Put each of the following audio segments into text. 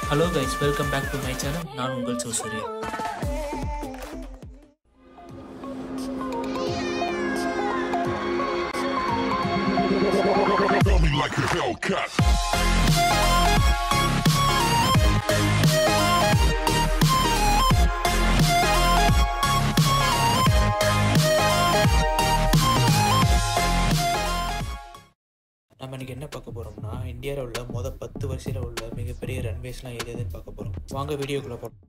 Hello guys welcome back to my channel நான் உங்கள் சூசூர்யா Tell me like a Hellcat. நம்ம இன்னைக்கு என்ன பார்க்க போகிறோம்னா இந்தியாவில் உள்ள மொதல் பத்து வரிசையில் உள்ள மிகப்பெரிய ரன்வேஸ்லாம் எது எதுன்னு பார்க்க போகிறோம் வாங்க வீடியோக்குள்ளே போகிறோம்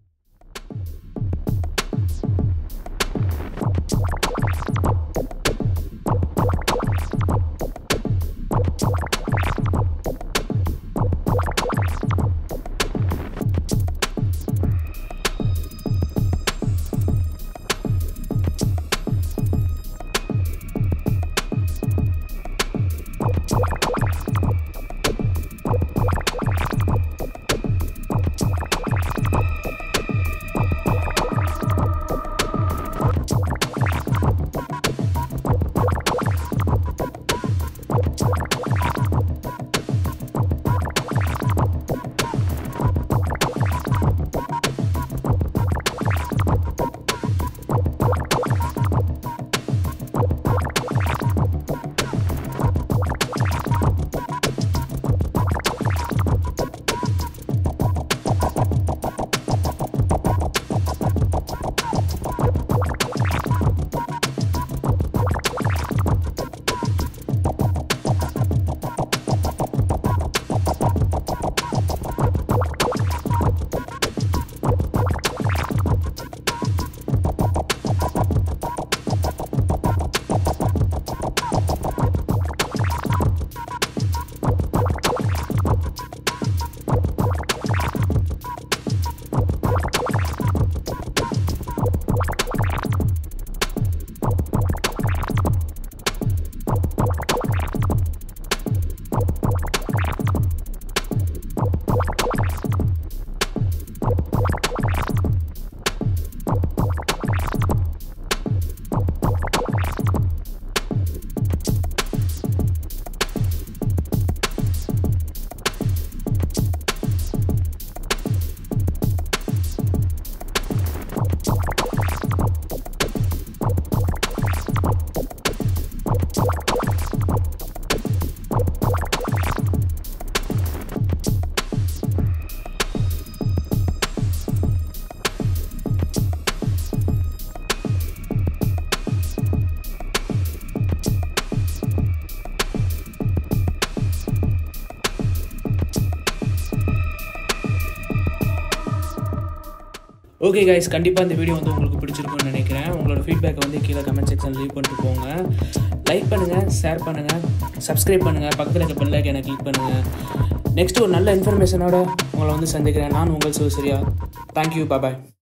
ஓகே கைஸ் கண்டிப்பாக இந்த வீடியோ வந்து உங்களுக்கு பிடிச்சிருக்கும்னு நினைக்கிறேன் உங்களோட ஃபீட்பேக்கை வந்து கீழே கமெண்ட் செக்ஷன் லீவ் பண்ணிட்டு போங்க லைக் பண்ணுங்கள் ஷேர் பண்ணுங்கள் சப்ஸ்கிரைப் பண்ணுங்கள் பக்கத்தில் இருக்க பெல் ஐக்கனை கிளிக் பண்ணுங்கள் நெக்ஸ்ட் ஒரு நல்ல இன்ஃபர்மேஷனோட உங்களை வந்து சந்திக்கிறேன் நான் உங்கள் சிவசரியா தேங்க்யூ பாய்